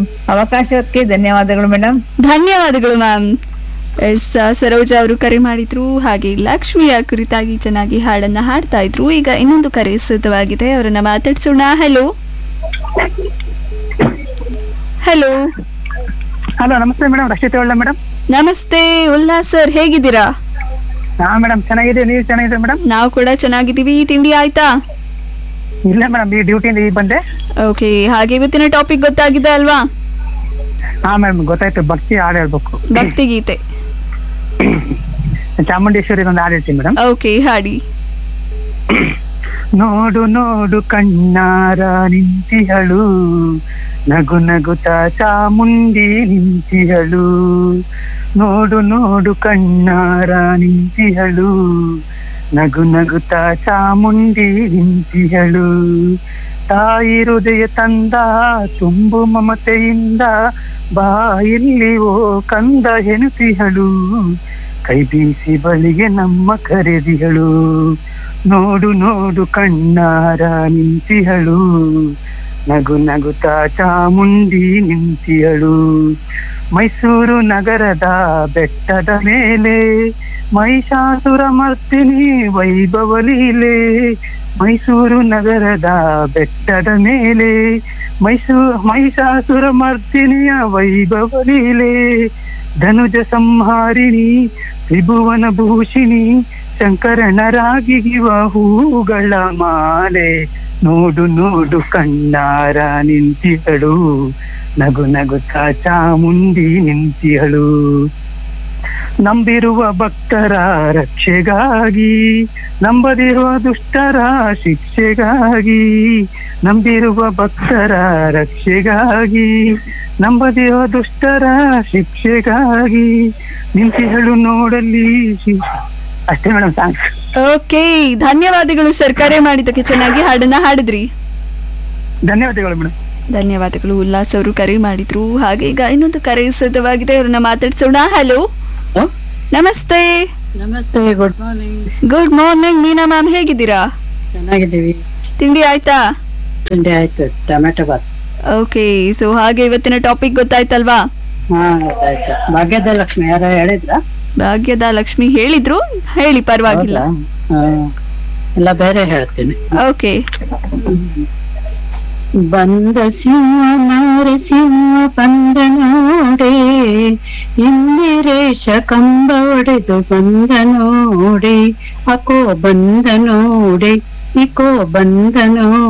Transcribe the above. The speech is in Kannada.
ಅವಕಾಶಕ್ಕೆ ಧನ್ಯವಾದಗಳು ಮೇಡಮ್ ಧನ್ಯವಾದಗಳು ಮ್ಯಾಮ್ ಎಸ್ ಸರೋಜ ಅವರು ಕರೆ ಮಾಡಿದ್ರು ಹಾಗೆ ಲಕ್ಷ್ಮಿಯ ಕುರಿತಾಗಿ ಚೆನ್ನಾಗಿ ಹಾಡನ್ನ ಹಾಡ್ತಾ ಇದ್ರು ಈಗ ಇನ್ನೊಂದು ಕರೆ ಸಿದ್ಧವಾಗಿದೆ ಅವರನ್ನ ಮಾತಾಡ್ಸೋಣ ಹಲೋ ಹಲೋ ಹಲೋ ನಮಸ್ತೆ ಮೇಡಮ್ ರಕ್ಷಿತ ಒಳ್ಳೆ ಮೇಡಮ್ ನಮಸ್ತೆ ಉಲ್ಲಾಸ್ ಸರ್ ಹೇಗಿದ್ದೀರಾ ಹಾ ಮೇಡಮ್ ಚೆನ್ನಾಗಿದೆ ನೀವು ಚೆನ್ನಾಗಿದೆ ಮೇಡಮ್ ನಾವು ಕೂಡ ಚೆನ್ನಾಗಿದ್ದೀವಿ ತಿಂಡಿ ಆಯ್ತಾ ಇಲ್ಲ ಮೇಡಮ್ ಈ ಡ್ಯೂಟಿಯಿಂದ ಈಗ ಬಂದೆ ಓಕೆ ಹಾಗೆ ಇವತ್ತಿನ ಟಾಪಿಕ್ ಗೊತ್ತಾಗಿದೆ ಅಲ್ವಾ ಹಾ ಮೇಡಮ್ ಗೊತ್ತಾಯ್ತು ಭಕ್ತಿ ಹಾಡು ಹೇಳ್ಬೇಕು ಭಕ್ತಿಗೀತೆ ಚಾಮುಂಡೇಶ್ವರಿ ಒಂದು ಹಾಡು ಹೇಳ್ತೀನಿ ಮೇಡಮ್ ಓಕೆ ಹಾಡಿ ನೋಡು ನೋಡು ಕಣ್ಣಾರ ನಿಂತಿಹಳು ನಗು ನಗುತ್ತ ಚಾಮುಂಡಿ ನಿಂತಿಹಳು ನೋಡು ನೋಡು ಕಣ್ಣಾರ ನಿಂತಿಹಳು ನಗು ನಗುತ್ತ ಚಾಮುಂಡಿ ನಿಂತಿಹಳು ತಾಯಿ ಹೃದಯ ತಂದ ತುಂಬು ಮಮತೆಯಿಂದ ಬಾಯಲ್ಲಿ ಓ ಕಂದ ಎನುತಿಹಳು ಕೈ ಬೀಸಿ ಬಳಿಗೆ ನಮ್ಮ ಕರೆದಿಹಳು ನೋಡು ನೋಡು ಕಣ್ಣಾರ ನಿಂತಿಹಳು ನಗು ನಗುತ್ತಾ ಚಾಮುಂಡಿ ನಿಂತಿಹಳು ಮೈಸೂರು ನಗರದ ಬೆಟ್ಟದ ಮೇಲೆ ಮಹಿಷಾಸುರ ಮರ್ತಿನಿ ವೈಭವ ಲೀಲೆ ಮೈಸೂರು ನಗರದ ಬೆಟ್ಟದ ಮೇಲೆ ಮೈಸೂರು ಮಹಿಷಾಸುರ ಮರ್ತಿನಿಯ ವೈಭವ ಲೀಲೆ ಧನುಜ ಸಂಹಾರಿಣಿ ತ್ರಿಭುವನ ಭೂಷಿಣಿ ಶಂಕರನರಾಗಿವ ಹೂಗಳ ಮಾಲೆ ನೋಡು ನೋಡು ಕಣ್ಣಾರ ನಿಂತಿಹಳು ನಗು ನಗುತ್ತ ಚಾಮುಂಡಿ ನಿಂತಿಹಳು ನಂಬಿರುವ ಭಕ್ತರ ರಕ್ಷೆಗಾಗಿ ನಂಬದಿರುವ ದುಷ್ಟರ ಶಿಕ್ಷೆಗಾಗಿ ನಂಬಿರುವ ಭಕ್ತರ ರಕ್ಷೆಗಾಗಿ ನಂಬದಿರುವ ದುಷ್ಟರ ಶಿಕ್ಷೆಗಾಗಿ ನಿಂತಿಹಳು ನೋಡಲಿ ಶಿ- ಅಷ್ಟೇ ಮೇಡಮ್ ಸಾಂಗ್ ಓಕೆ ಧನ್ಯವಾದಗಳು ಸರ್ ಕರೆ ಮಾಡಿದ್ದಕ್ಕೆ ಚೆನ್ನಾಗಿ ಹಾಡನ್ನ ಹಾಡಿದ್ರಿ ಧನ್ಯವಾದಗಳು ಮೇಡಮ್ ಧನ್ಯವಾದಗಳು ಉಲ್ಲಾಸ್ ಅವರು ಕರೆ ಮಾಡಿದ್ರು ಹಾಗೆ ಈಗ ಇನ್ನೊಂದು ಕರೆ ಸಿದ್ಧವಾಗಿದೆ ಅವ್ರನ್ನ ಮಾತಾಡ್ಸೋಣ ಹಲೋ ನಮಸ್ತೆ ನಮಸ್ತೆ good morning good morning Meena ma'am ಹೇಗಿದ್ದೀರಾ ಚೆನ್ನಾಗಿದ್ದೀವಿ ತಿಂಡಿ ಆಯ್ತಾ ತಿಂಡಿ ಆಯ್ತು ಟೊಮೆಟೊ ಬಾತ್ ಓಕೆ ಸೊ ಹಾಗೆ ಇವತ್ತಿನ ಟಾಪಿಕ್ ಗೊತ್ತಾಯ್ತಲ್ವಾ ಹಾ ಗೊತ್ತಾಯ್ತು ಭಾಗ್ಯದ ಲಕ್ಷ್ಮಿ ಯಾರೋ ಹೇಳಿದ್ರ ಭಾಗ್ಯದ ಲಕ್ಷ್ಮಿ ಹೇಳಿದ್ರು ಹೇಳಿ ಪರವಾಗಿಲ್ಲ ಎಲ್ಲ ಬೇರೆ ಹೇಳ್ತೀನಿ ಓಕೆ ಬಂದ ಸಿಂಹ ನರಸಿಂಹ ಬಂದ ನೋಡೆ ಇಂದಿರೇಶ ಕಂಬ ಒಡೆದು ಬಂದ ನೋಡೆ ಅಕೋ ಬಂದ ನೋಡೆ ಇಕೋ ಬಂದ